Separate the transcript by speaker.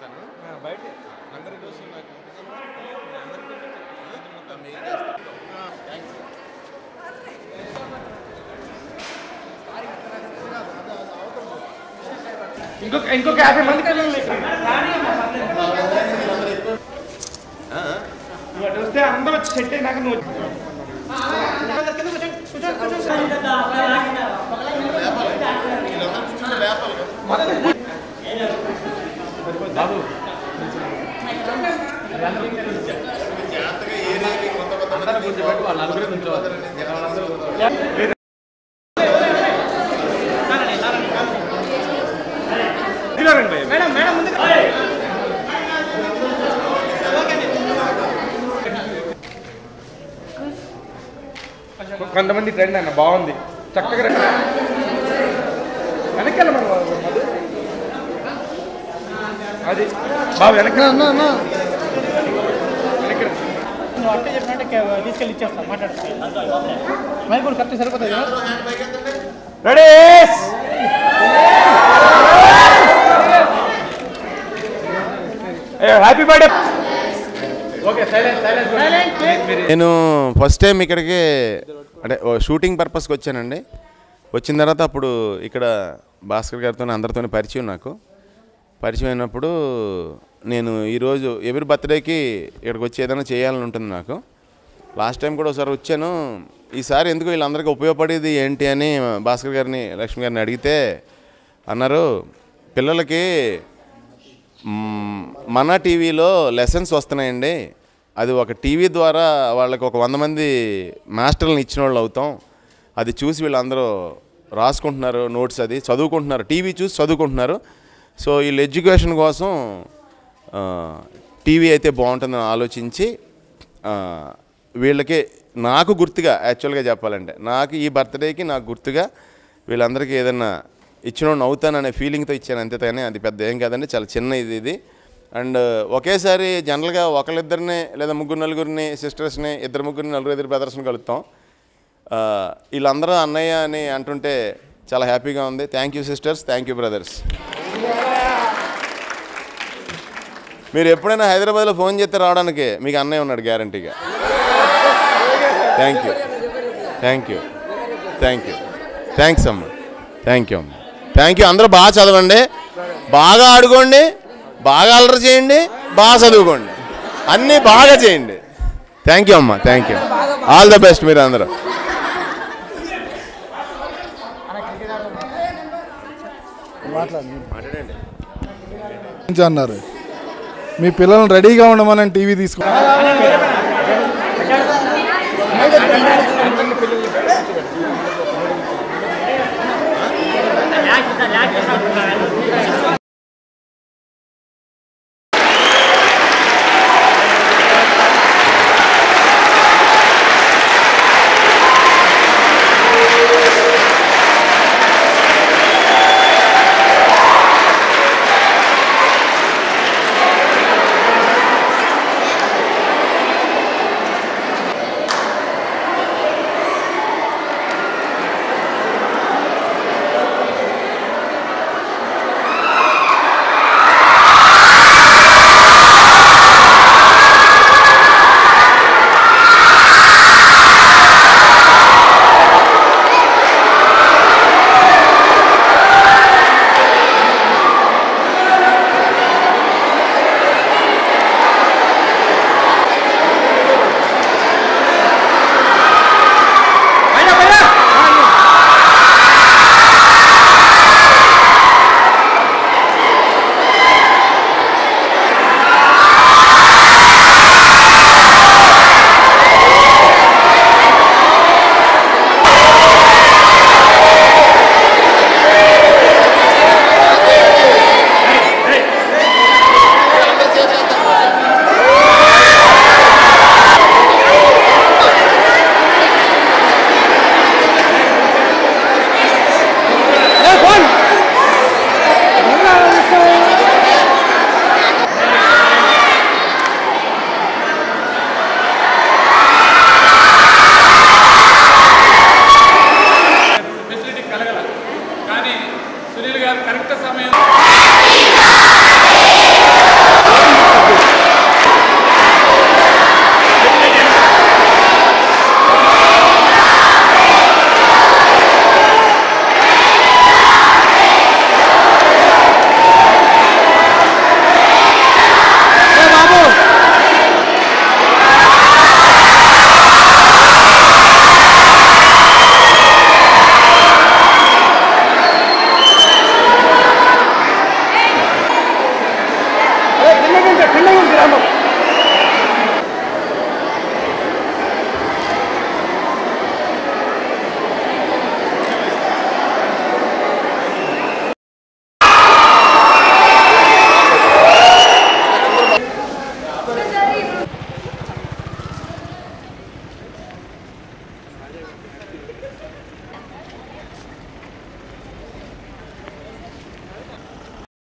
Speaker 1: చేస్తాను
Speaker 2: బయట
Speaker 1: అందరి కోసం నాకు
Speaker 2: ఇంకొక ఇంకొక యాభై మంది పిల్లలు నువ్వు అటు వస్తే అందరూ వచ్చి సెట్ అయినాక నువ్వు బాబు
Speaker 1: జాగ్రత్తగా ఏరియాకి కొత్త కొత్త
Speaker 2: అందరూ కూర్చోబెట్టి వాళ్ళు నలుగురే నుంచోవాలి. మేడం మేడం ముందుకు కొంతమంది ట్రెండ్ అన్న బాగుంది చక్కగా రండి. వెనక్కి వెళ్ళమను బాబు, మధు. అది బాబు వెనక్కి రా. వెనక్కి రా.
Speaker 3: నువ్వు అట్టే చెప్పినట్టే తీసుకెళ్ళి ఇచ్చేస్తాను మాట్లాడుతాను మైక్ కూడా కరెక్ట్ సరిపోతుంది కదా
Speaker 2: ready happy birthday okay silent silent
Speaker 1: నేను ఫస్ట్ టైం ఇక్కడికి అంటే ఓ షూటింగ్ పర్పస్కి వచ్చానండి వచ్చిన తర్వాత అప్పుడు ఇక్కడ భాస్కర్ గారితో అందరితో పరిచయం నాకు పరిచయం అయినప్పుడు నేను ఈరోజు ఎవరి బర్త్డేకి ఇక్కడికి వచ్చి ఏదైనా చేయాలని ఉంటుంది నాకు లాస్ట్ టైం కూడా ఒకసారి వచ్చాను ఈసారి ఎందుకు వీళ్ళందరికీ ఉపయోగపడేది ఏంటి అని భాస్కర్ గారిని లక్ష్మి గారిని అడిగితే అన్నారు పిల్లలకి మ్మ్, మన టీవీలో లెసన్స్ వస్తున్నాయండి అది ఒక టీవీ ద్వారా వాళ్ళకి ఒక వంద మంది మాస్టర్లను ఇచ్చిన వాళ్ళు అవుతాం అది చూసి వీళ్ళందరూ రాసుకుంటున్నారు నోట్స్ అది చదువుకుంటున్నారు టీవీ చూసి చదువుకుంటున్నారు సో వీళ్ళు ఎడ్యుకేషన్ కోసం ఆ, టీవీ అయితే బాగుంటుందని ఆలోచించి ఆ, వీళ్ళకి నాకు గుర్తుగా యాక్చువల్గా చెప్పాలంటే నాకు ఈ బర్త్డేకి నాకు గుర్తుగా వీళ్ళందరికీ ఏదన్నా ఇచ్చిన అవుతాననే ఫీలింగ్తో ఇచ్చాను అంతే కానీ అది పెద్ద ఏం కాదండి చాలా చిన్న ఇది ఇది అండ్ ఒకేసారి జనరల్గా ఒకళ్ళిద్దరిని లేదా ముగ్గురు నలుగురిని సిస్టర్స్ని ఇద్దరు ముగ్గురిని నలుగురు ఇద్దరు బ్రదర్స్ని కలుస్తాం ఆ, వీళ్ళందరూ అన్నయ్య అని అంటుంటే చాలా హ్యాపీగా ఉంది thank you sisters thank you brothers మీరు ఎప్పుడైనా హైదరాబాద్లో ఫోన్ చేస్తే రావడానికి మీకు అన్నయ్య ఉన్నాడు గ్యారంటీగా thank you thank you thank you thanks అమ్మ థ్యాంక్ యూ అమ్మ థ్యాంక్ యూ అందరూ బాగా చదవండి బాగా ఆడుకోండి బాగా అల్లరి చేయండి బాగా చదువుకోండి అన్నీ బాగా చేయండి థ్యాంక్ యూ అమ్మ thank you all the best మీరు అందరూ
Speaker 4: నుంచి అన్నారు మీ పిల్లల్ని రెడీగా ఉండమని టీవీ తీసుకు
Speaker 5: ఫెసిలిటీ కలగల కానీ సునీల్ గారు కరెక్ట్ సమయం